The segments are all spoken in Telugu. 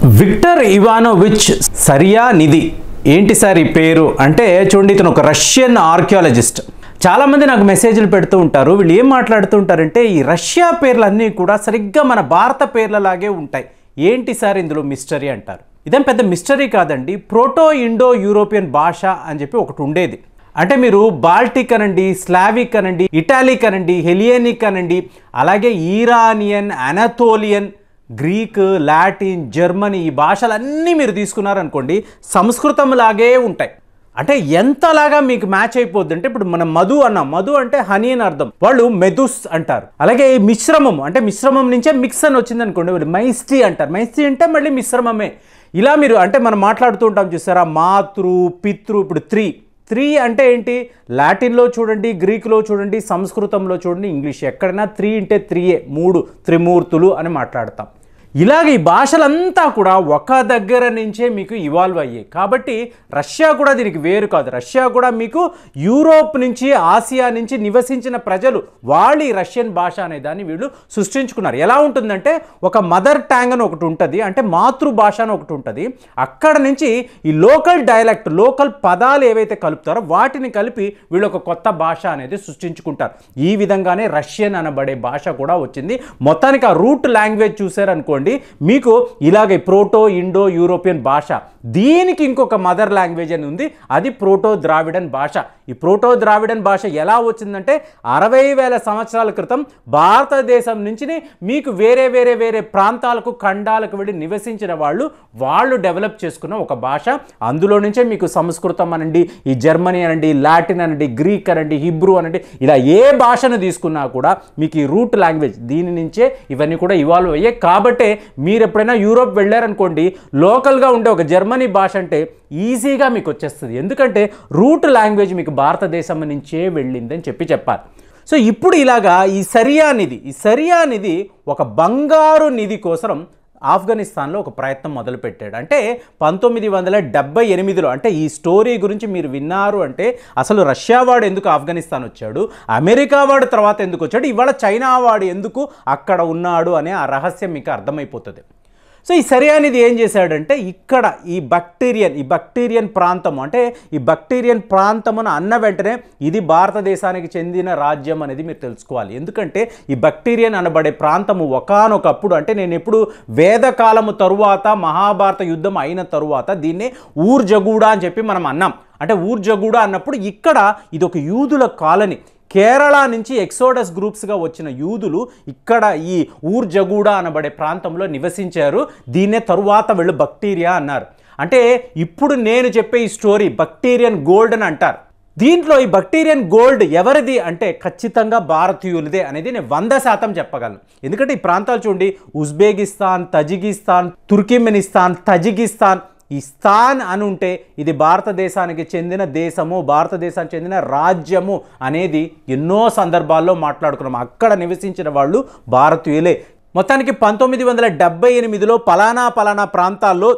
విక్టర్ ఇవానోవిచ్ సరియా నిధి ఏంటి సార్ ఈ పేరు అంటే చూడండి ఇతను ఒక రష్యన్ ఆర్కియాలజిస్ట్ చాలామంది నాకు మెసేజ్లు పెడుతూ ఉంటారు వీళ్ళు ఏం మాట్లాడుతూ ఉంటారంటే ఈ రష్యా పేర్లన్నీ కూడా సరిగ్గా మన భారత పేర్లలాగే ఉంటాయి ఏంటి సార్ ఇందులో మిస్టరీ అంటారు ఇదేం పెద్ద మిస్టరీ కాదండి ప్రోటో ఇండో యూరోపియన్ భాష అని చెప్పి ఒకటి ఉండేది అంటే మీరు బాల్టిక్ అనండి స్లావిక్ అనండి ఇటాలిక్ అనండి హెలియనిక్ అనండి అలాగే Iranian Anatolian Greek Latin Germany ఈ భాషలన్నీ మీరు తీసుకున్నారనుకోండి సంస్కృతం లాగే ఉంటాయి అంటే ఎంతలాగా మీకు మ్యాచ్ అయిపోద్ది అంటే ఇప్పుడు మనం మధు అన్నాం మధు అంటే హనీ అని అర్థం వాళ్ళు మెదుస్ అంటారు అలాగే మిశ్రమం అంటే మిశ్రమం నుంచే మిక్స్ అని వచ్చింది అనుకోండి వాళ్ళు మైస్టీ అంటారు మైస్టీ అంటే మళ్ళీ మిశ్రమమే ఇలా మీరు అంటే మనం మాట్లాడుతూ ఉంటాం చూసారా మాతృ పితృ ఇప్పుడు త్రీ త్రీ అంటే ఏంటి లాటిన్లో చూడండి గ్రీకులో చూడండి సంస్కృతంలో చూడండి ఇంగ్లీష్ ఎక్కడైనా త్రీ అంటే త్రీయే మూడు త్రిమూర్తులు అని మాట్లాడతాం ఇలాగ ఈ భాషలంతా కూడా ఒక దగ్గర నుంచే మీకు ఇవాల్వ్ అయ్యాయి కాబట్టి రష్యా కూడా దీనికి వేరు కాదు రష్యా కూడా మీకు యూరోప్ నుంచి ఆసియా నుంచి నివసించిన ప్రజలు వాళ్ళు ఈ రష్యన్ భాష అనే దాన్ని వీళ్ళు సృష్టించుకున్నారు ఎలా ఉంటుందంటే ఒక మదర్ ట్యాంగ్ అని ఒకటి ఉంటుంది అంటే మాతృభాష అని ఒకటి ఉంటుంది అక్కడ నుంచి ఈ లోకల్ డైలెక్ట్ లోకల్ పదాలు ఏవైతే కలుపుతారో వాటిని కలిపి వీళ్ళు ఒక కొత్త భాష అనేది సృష్టించుకుంటారు ఈ విధంగానే రష్యన్ అనబడే భాష కూడా వచ్చింది మొత్తానికి ఆ రూట్ లాంగ్వేజ్ చూసారనుకోండి మీకు ఇలాగే ప్రోటో ఇండో యూరోపియన్ భాష దీనికి ఇంకొక మదర్ లాంగ్వేజ్ అని ఉంది అది ప్రోటో ద్రావిడన్ భాష ఈ ప్రోటో ద్రావిడన్ భాష ఎలా వచ్చిందంటే అరవై వేల సంవత్సరాల క్రితం భారతదేశం నుంచి మీకు వేరే వేరే వేరే ప్రాంతాలకు ఖండాలకు వెళ్ళి నివసించిన వాళ్ళు వాళ్ళు డెవలప్ చేసుకున్న ఒక భాష అందులో నుంచే మీకు సంస్కృతం అనండి ఈ జర్మనీ అనండి లాటిన్ అనండి గ్రీక్ అనండి హిబ్రూ అనండి ఇలా ఏ భాషను తీసుకున్నా కూడా మీకు ఈ రూట్ లాంగ్వేజ్ దీని నుంచే ఇవన్నీ కూడా ఇవాల్వ్ అయ్యాయి కాబట్టే మీరు ఎప్పుడైనా యూరోప్ వెళ్ళారనుకోండి లోకల్గా ఉండే ఒక జర్మనీ భాష అంటే ఈజీగా మీకు వచ్చేస్తుంది ఎందుకంటే రూట్ లాంగ్వేజ్ మీకు భారతదేశం నుంచే వెళ్ళిందని చెప్పి చెప్పాలి సో ఇప్పుడు ఇలాగా ఈ సరియా నిధి ఈ సరియా నిధి ఒక బంగారు నిధి కోసం ఆఫ్ఘనిస్తాన్లో ఒక ప్రయత్నం మొదలుపెట్టాడు అంటే పంతొమ్మిది వందల డెబ్బై ఎనిమిదిలో అంటే ఈ స్టోరీ గురించి మీరు విన్నారు అంటే అసలు రష్యా వాడు ఎందుకు ఆఫ్ఘనిస్తాన్ వచ్చాడు అమెరికా వాడు తర్వాత ఎందుకు వచ్చాడు ఇవాళ చైనా వాడు ఎందుకు అక్కడ ఉన్నాడు అనే ఆ రహస్యం మీకు అర్థమైపోతుంది సో ఈ సరియానిది ఏం చేశాడంటే ఇక్కడ ఈ బక్టీరియన్ ఈ బక్టీరియన్ ప్రాంతం అంటే ఈ బక్టీరియన్ ప్రాంతమున అన్న వెంటనే ఇది భారతదేశానికి చెందిన రాజ్యం అనేది మీరు తెలుసుకోవాలి ఎందుకంటే ఈ బక్టీరియన్ అనబడే ప్రాంతము ఒకానొకప్పుడు అంటే నేను ఎప్పుడు వేదకాలము తరువాత మహాభారత యుద్ధం అయిన తరువాత దీన్నే ఊర్జగూడ అని చెప్పి మనం అన్నాం అంటే ఊర్జగూడ అన్నప్పుడు ఇక్కడ ఇది ఒక యూదుల కాలనీ కేరళ నుంచి ఎక్సోడస్ గ్రూప్స్గా వచ్చిన యూదులు ఇక్కడ ఈ ఊర్జగూడ అనబడే ప్రాంతంలో నివసించారు దీన్నే తరువాత వీళ్ళు బక్టీరియా అన్నారు అంటే ఇప్పుడు నేను చెప్పే ఈ స్టోరీ బక్టీరియన్ గోల్డ్ అని అంటారు దీంట్లో ఈ బక్టీరియన్ గోల్డ్ ఎవరిది అంటే ఖచ్చితంగా భారతీయులదే అనేది నేను వంద శాతం చెప్పగలను ఎందుకంటే ఈ ప్రాంతాలు చూడండి ఉజ్బెకిస్తాన్ తజికిస్తాన్ తుర్కిమెనిస్తాన్ తజికిస్తాన్ ఈ స్థాన్ అని ఉంటే ఇది భారతదేశానికి చెందిన దేశము భారతదేశానికి చెందిన రాజ్యము అనేది ఎన్నో సందర్భాల్లో మాట్లాడుకున్నాం అక్కడ నివసించిన వాళ్ళు భారతీయులే మొత్తానికి పంతొమ్మిది వందల డెబ్బై ఎనిమిదిలో పలానా పలానా ప్రాంతాల్లో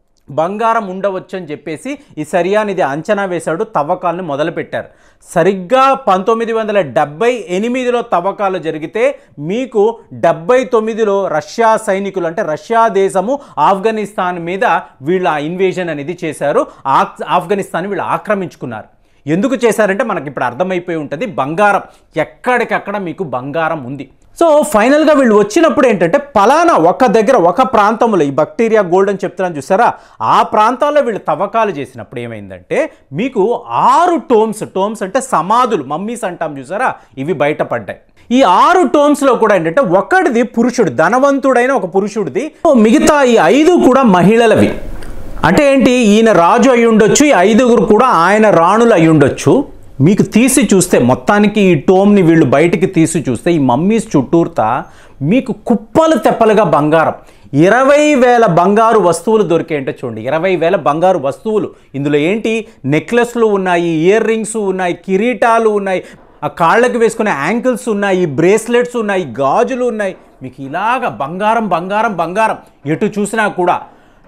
బంగారం ఉండవచ్చు అని చెప్పేసి ఈ సరియానిది అంచనా వేశాడు తవ్వకాలను మొదలుపెట్టారు సరిగ్గా పంతొమ్మిది వందల డెబ్బై ఎనిమిదిలో తవ్వకాలు జరిగితే మీకు డెబ్బై తొమ్మిదిలో రష్యా సైనికులు అంటే రష్యా దేశము ఆఫ్ఘనిస్తాన్ మీద వీళ్ళ ఇన్వేజన్ అనేది చేశారు ఆక్ ఆఫ్ఘనిస్తాన్ వీళ్ళు ఆక్రమించుకున్నారు ఎందుకు చేశారంటే మనకి ఇప్పుడు అర్థమైపోయి ఉంటుంది బంగారం ఎక్కడికక్కడ మీకు బంగారం ఉంది సో ఫైనల్గా వీళ్ళు వచ్చినప్పుడు ఏంటంటే పలానా ఒక దగ్గర ఒక ప్రాంతంలో ఈ బక్టీరియా గోల్డ్ అని చెప్తున్నాను చూసారా ఆ ప్రాంతాల్లో వీళ్ళు తవ్వకాలు చేసినప్పుడు ఏమైందంటే మీకు ఆరు టోమ్స్ టోమ్స్ అంటే సమాధులు మమ్మీస్ అంటాం చూసారా ఇవి బయటపడ్డాయి ఈ ఆరు టోమ్స్లో కూడా ఏంటంటే ఒకటిది పురుషుడు ధనవంతుడైన ఒక పురుషుడిది మిగతా ఈ ఐదు కూడా మహిళలవి అంటే ఏంటి ఈయన రాజు అయి ఉండొచ్చు ఈ ఐదుగురు కూడా ఆయన రాణులు అయి ఉండొచ్చు మీకు తీసి చూస్తే మొత్తానికి ఈ టోమ్ని వీళ్ళు బయటికి తీసి చూస్తే ఈ మమ్మీస్ చుట్టూర్తా మీకు కుప్పలు తెప్పలుగా బంగారం ఇరవై వేల బంగారు వస్తువులు దొరికేంటో చూడండి ఇరవై వేల బంగారు వస్తువులు ఇందులో ఏంటి నెక్లెస్లు ఉన్నాయి ఇయర్ రింగ్స్ ఉన్నాయి కిరీటాలు ఉన్నాయి ఆ కాళ్ళకి వేసుకునే యాంకిల్స్ ఉన్నాయి బ్రేస్లెట్స్ ఉన్నాయి గాజులు ఉన్నాయి మీకు ఇలాగ బంగారం బంగారం బంగారం ఎటు చూసినా కూడా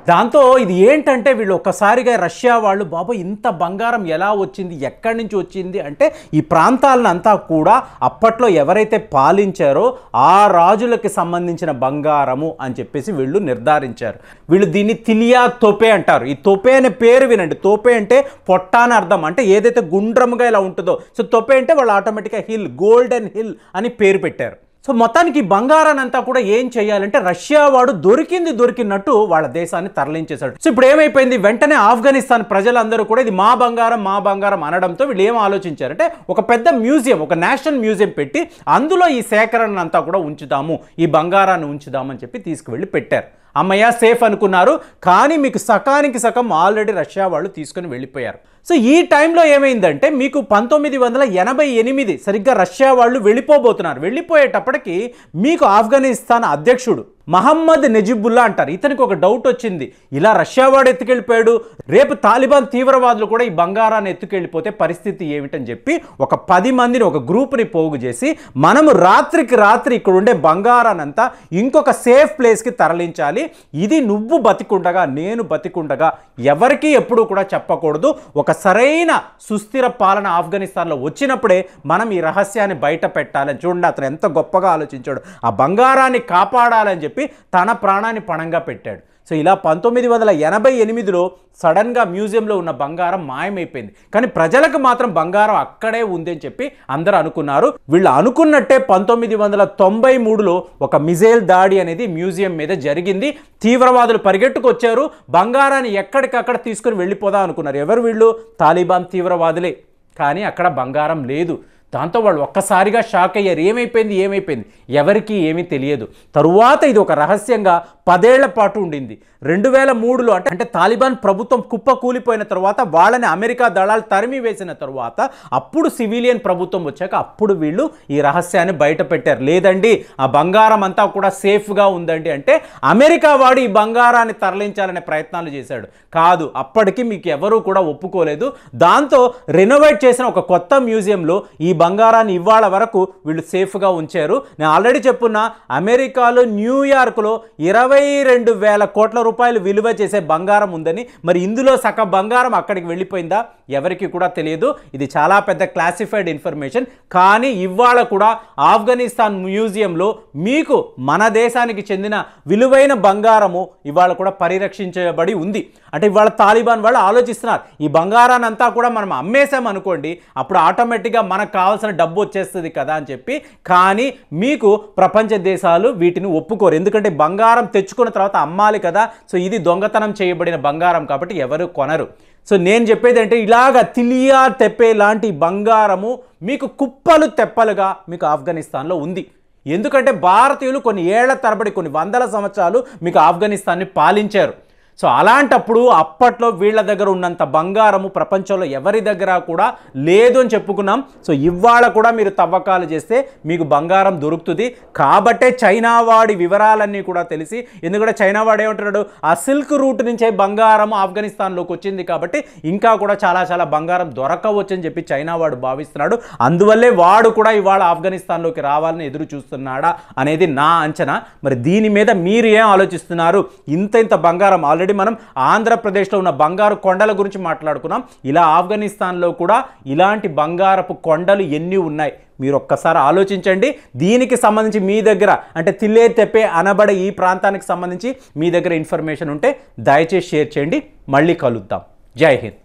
దాంతో ఇది ఏంటంటే వీళ్ళు ఒక్కసారిగా రష్యా వాళ్ళు బాబు ఇంత బంగారం ఎలా వచ్చింది ఎక్కడి నుంచి వచ్చింది అంటే ఈ ప్రాంతాలనంతా కూడా అప్పట్లో ఎవరైతే పాలించారో ఆ రాజులకి సంబంధించిన బంగారము అని చెప్పేసి వీళ్ళు నిర్ధారించారు వీళ్ళు దీన్ని తిలియా తోపే అంటారు ఈ తోపే అనే పేరు వినండి తోపే అంటే పొట్ట అని అర్థం అంటే ఏదైతే గుండ్రముగా ఇలా ఉంటుందో సో తోపే అంటే వాళ్ళు ఆటోమేటిక్గా హిల్ గోల్డెన్ హిల్ అని పేరు పెట్టారు సో మొత్తానికి ఈ బంగారాన్ని అంతా కూడా ఏం చేయాలంటే రష్యా వాడు దొరికింది దొరికినట్టు వాళ్ళ దేశాన్ని తరలించేశాడు సో ఇప్పుడు ఏమైపోయింది వెంటనే ఆఫ్ఘనిస్తాన్ ప్రజలందరూ కూడా ఇది మా బంగారం మా బంగారం అనడంతో వీళ్ళు ఏం ఆలోచించారంటే ఒక పెద్ద మ్యూజియం ఒక నేషనల్ మ్యూజియం పెట్టి అందులో ఈ సేకరణ అంతా కూడా ఉంచుదాము ఈ బంగారాన్ని ఉంచుదామని చెప్పి తీసుకువెళ్ళి పెట్టారు అమ్మయ్య సేఫ్ అనుకున్నారు కానీ మీకు సకానికి సగం ఆల్రెడీ రష్యా వాళ్ళు తీసుకొని వెళ్ళిపోయారు సో ఈ టైంలో ఏమైందంటే మీకు పంతొమ్మిది వందల ఎనభై ఎనిమిది సరిగ్గా రష్యా వాళ్ళు వెళ్ళిపోబోతున్నారు వెళ్ళిపోయేటప్పటికి మీకు ఆఫ్ఘనిస్తాన్ అధ్యక్షుడు మహమ్మద్ నెజిబుల్లా అంటారు ఇతనికి ఒక డౌట్ వచ్చింది ఇలా రష్యా వాడు ఎత్తుకెళ్ళిపోయాడు రేపు తాలిబాన్ తీవ్రవాదులు కూడా ఈ బంగారాన్ని ఎత్తుకెళ్ళిపోతే పరిస్థితి ఏమిటని చెప్పి ఒక పది మందిని ఒక గ్రూప్ని పోగు చేసి మనము రాత్రికి రాత్రి ఇక్కడ ఉండే బంగారానంతా ఇంకొక సేఫ్ ప్లేస్కి తరలించాలి ఇది నువ్వు బతికుండగా నేను బతికుండగా ఎవరికీ ఎప్పుడూ కూడా చెప్పకూడదు ఒక సరైన సుస్థిర పాలన ఆఫ్ఘనిస్తాన్లో వచ్చినప్పుడే మనం ఈ రహస్యాన్ని బయట పెట్టాలని చూడండి అతను ఎంత గొప్పగా ఆలోచించాడు ఆ బంగారాన్ని కాపాడాలని చెప్పి తన ప్రాణాన్ని పణంగా పెట్టాడు సో ఇలా పంతొమ్మిది వందల ఎనభై ఎనిమిదిలో సడన్గా మ్యూజియంలో ఉన్న బంగారం మాయమైపోయింది కానీ ప్రజలకు మాత్రం బంగారం అక్కడే ఉంది అని చెప్పి అందరూ అనుకున్నారు వీళ్ళు అనుకున్నట్టే పంతొమ్మిది వందల తొంభై మూడులో ఒక మిజైల్ దాడి అనేది మ్యూజియం మీద జరిగింది తీవ్రవాదులు పరిగెట్టుకొచ్చారు బంగారాన్ని ఎక్కడికక్కడ తీసుకుని వెళ్ళిపోదాం అనుకున్నారు ఎవరు వీళ్ళు తాలిబాన్ తీవ్రవాదులే కానీ అక్కడ బంగారం లేదు దాంతో వాళ్ళు ఒక్కసారిగా షాక్ అయ్యారు ఏమైపోయింది ఏమైపోయింది ఎవరికీ ఏమీ తెలియదు తరువాత ఇది ఒక రహస్యంగా పదేళ్ల పాటు ఉండింది రెండు వేల మూడులో అంటే అంటే తాలిబాన్ ప్రభుత్వం కుప్ప కూలిపోయిన తర్వాత వాళ్ళని అమెరికా దళాలు తరిమి వేసిన తరువాత అప్పుడు సివిలియన్ ప్రభుత్వం వచ్చాక అప్పుడు వీళ్ళు ఈ రహస్యాన్ని బయట పెట్టారు లేదండి ఆ బంగారం అంతా కూడా సేఫ్గా ఉందండి అంటే అమెరికా వాడు ఈ బంగారాన్ని తరలించాలనే ప్రయత్నాలు చేశాడు కాదు అప్పటికి మీకు ఎవరూ కూడా ఒప్పుకోలేదు దాంతో రెనోవేట్ చేసిన ఒక కొత్త మ్యూజియంలో ఈ బంగారాన్ని ఇవాళ వరకు వీళ్ళు సేఫ్గా ఉంచారు నేను ఆల్రెడీ చెప్పున్నా అమెరికాలో న్యూయార్క్లో ఇరవై రెండు వేల కోట్ల రూపాయలు విలువ చేసే బంగారం ఉందని మరి ఇందులో సగం బంగారం అక్కడికి వెళ్ళిపోయిందా ఎవరికి కూడా తెలియదు ఇది చాలా పెద్ద క్లాసిఫైడ్ ఇన్ఫర్మేషన్ కానీ ఇవాళ కూడా ఆఫ్ఘనిస్తాన్ మ్యూజియంలో మీకు మన దేశానికి చెందిన విలువైన బంగారము ఇవాళ కూడా పరిరక్షించబడి ఉంది అంటే ఇవాళ తాలిబాన్ వాళ్ళు ఆలోచిస్తున్నారు ఈ బంగారాన్ని అంతా కూడా మనం అమ్మేసాం అనుకోండి అప్పుడు ఆటోమేటిక్గా మనకు కావాల్సిన డబ్బు వచ్చేస్తుంది కదా అని చెప్పి కానీ మీకు ప్రపంచ దేశాలు వీటిని ఒప్పుకోరు ఎందుకంటే బంగారం తెచ్చుకున్న తర్వాత అమ్మాలి కదా సో ఇది దొంగతనం చేయబడిన బంగారం కాబట్టి ఎవరు కొనరు సో నేను చెప్పేది అంటే ఇలాగ తిలియా తెప్పే లాంటి బంగారము మీకు కుప్పలు తెప్పలుగా మీకు ఆఫ్ఘనిస్తాన్లో ఉంది ఎందుకంటే భారతీయులు కొన్ని ఏళ్ల తరబడి కొన్ని వందల సంవత్సరాలు మీకు ఆఫ్ఘనిస్తాన్ని పాలించారు సో అలాంటప్పుడు అప్పట్లో వీళ్ళ దగ్గర ఉన్నంత బంగారము ప్రపంచంలో ఎవరి దగ్గర కూడా లేదు అని చెప్పుకున్నాం సో ఇవాళ కూడా మీరు తవ్వకాలు చేస్తే మీకు బంగారం దొరుకుతుంది కాబట్టే చైనా వాడి వివరాలన్నీ కూడా తెలిసి ఎందుకంటే చైనా వాడు ఏమంటున్నాడు ఆ సిల్క్ రూట్ నుంచే బంగారం ఆఫ్ఘనిస్తాన్లోకి వచ్చింది కాబట్టి ఇంకా కూడా చాలా చాలా బంగారం దొరకవచ్చు అని చెప్పి చైనా వాడు భావిస్తున్నాడు అందువల్లే వాడు కూడా ఇవాళ ఆఫ్ఘనిస్తాన్లోకి రావాలని ఎదురు చూస్తున్నాడా అనేది నా అంచనా మరి దీని మీద మీరు ఏం ఆలోచిస్తున్నారు ఇంత ఇంత బంగారం ఆల్రెడీ మనం ఆంధ్రప్రదేశ్లో ఉన్న బంగారు కొండల గురించి మాట్లాడుకున్నాం ఇలా ఆఫ్ఘనిస్తాన్లో కూడా ఇలాంటి బంగారపు కొండలు ఎన్ని ఉన్నాయి మీరు ఒక్కసారి ఆలోచించండి దీనికి సంబంధించి మీ దగ్గర అంటే తిల్లే తెప్పే అనబడే ఈ ప్రాంతానికి సంబంధించి మీ దగ్గర ఇన్ఫర్మేషన్ ఉంటే దయచేసి షేర్ చేయండి మళ్ళీ కలుద్దాం జై హింద్